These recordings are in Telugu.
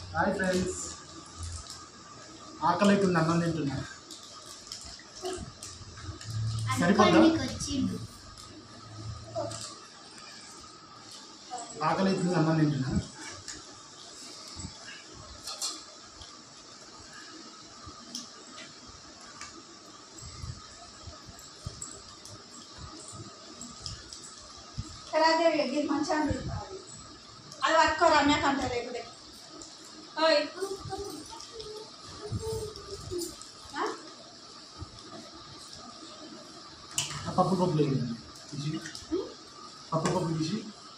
హాయ్ ఫ్రెండ్స్ ఆకలి అవుతుంది అన్నం తింటున్నా సరిపోద్దా? అనుకోనికి వచ్చిండు ఆకలి అవుతుంది అన్నం తింటున్నా కరాదేవి ఇది మంచిగా అనిపిస్తుంది అది పట్టుకో రమ్యకు అంట లేకపోతే ఓయ్ ఆ? ఆ పప్పు పప్పు లేదు తీసి పప్పు పప్పు తీసి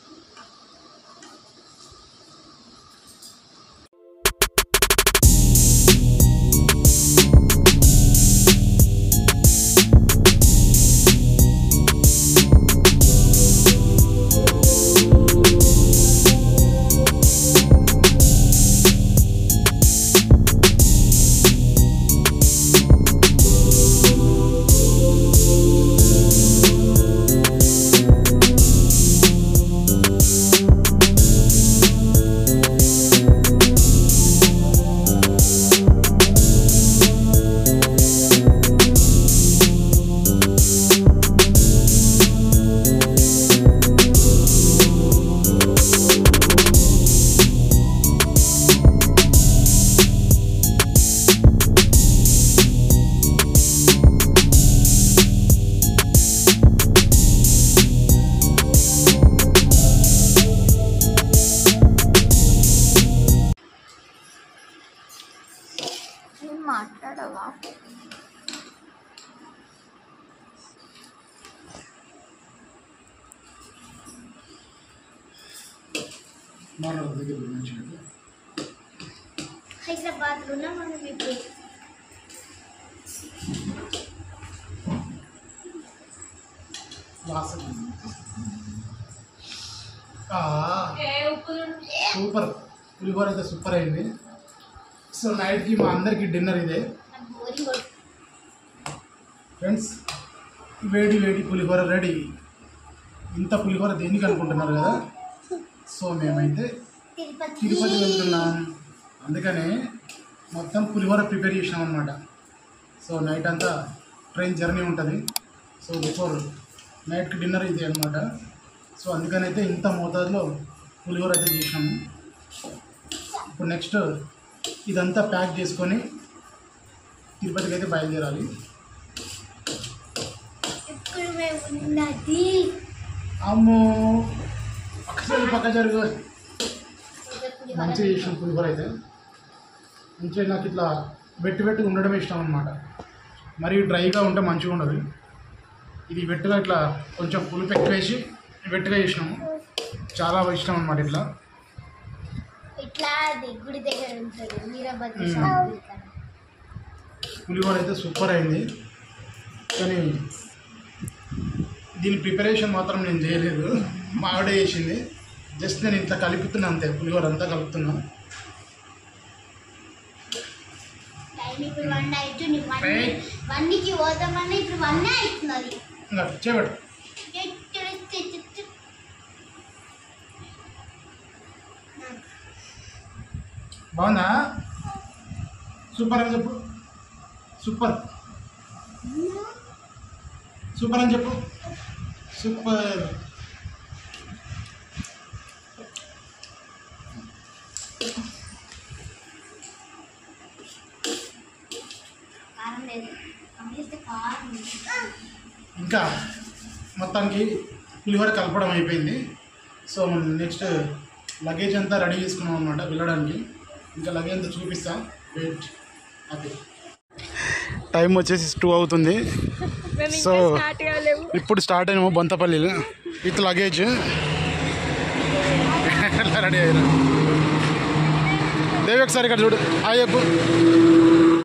నువ్వు మాట్లాడవా మాట్లాడు దగ్గర మంచిగా హైదరాబాద్లో ఉన్న మనం ఇప్పుడు వాసన ఆ, ఏ ఉప్పు సూపర్ పులిహోర అయితే సూపర్ అయింది సో నైట్కి మా అందరికి డిన్నర్ ఇదే నాకు బోరింగ్ కొడుతుంది. ఫ్రెండ్స్ వేడి వేడి పులిహోర రెడీ ఇంత పులిహోర దేనికి అనుకుంటున్నారు కదా సో మేమైతే తిరుపతి తిరుపతి వెళ్తున్నాం అందుకనే మొత్తం పులిహోర ప్రిపేర్ చేసినాం అనమాట సో నైట్ అంతా ట్రైన్ జర్నీ ఉంటుంది సో బిఫోర్ నైట్కి డిన్నర్ ఇది అనమాట సో అందుకనైతే ఇంత మోతాదులో పులిహోర అయితే చేసినాము ఇప్పుడు నెక్స్ట్ ఇదంతా ప్యాక్ చేసుకొని తిరుపతికి అయితే బయలుదేరాలి ఇప్పుడు మేము ఉన్నది అమ్మో పక్క పక్క జరుగు మంచిగా చేసిన పులిహోర అయితే మంచిగా నాకు ఇట్లా వెట్టి వెట్టుగా ఉండడం ఇష్టం అనమాట మరి డ్రైగా ఉంటే మంచిగా ఉండదు ఇది వెట్టుగా ఇట్లా కొంచెం పులుపు ఎక్కువ వేసి వెట్టుగా చేసినాము చాలా ఇష్టం అనమాట ఇట్లా ఇట్లా అది గుడి దగ్గర ఉంటుంది వీరభద్ర మ్మ్. స్వామి గుడి కాడ. పులిహోర అయితే సూపర్ అయింది కానీ దీని ప్రిపరేషన్ మాత్రం నేను చేయలేదు మా ఆవిడ చేసింది జస్ట్ నేను ఇట్లా కలుపుతున్నా అంతే పులిహోర అంతా కలుపుతున్నా టైం ఇప్పుడు వన్ అవుతుంది వన్ ఏయ్. వన్కి పోతామన్నా ఇప్పుడు వన్ అవుతున్నది ఇంకా చేపట్టు బాగుందా సూపర్ అని చెప్పు సూపర్ సూపర్ అని చెప్పు సూపర్ కారం లేదు పంపిస్తే కారం ఉంది. ఇంకా మొత్తానికి పులిహోర కలపడం అయిపోయింది సో మనం నెక్స్ట్ లగేజ్ అంతా రెడీ చేసుకున్నాం అనమాట వెళ్ళడానికి ఇంకా లగేజ్ అంతా చూపిస్తాం వెయిట్ అది టైం వచ్చేసి టూ అవుతుంది సో ఇప్పుడు స్టార్ట్ అయినాము బొంతపల్లిలో విత్ లగేజ్ రెడీ అయ్యారు దేవి ఒకసారి ఇక్కడ చూడు హాయ్ చెప్పు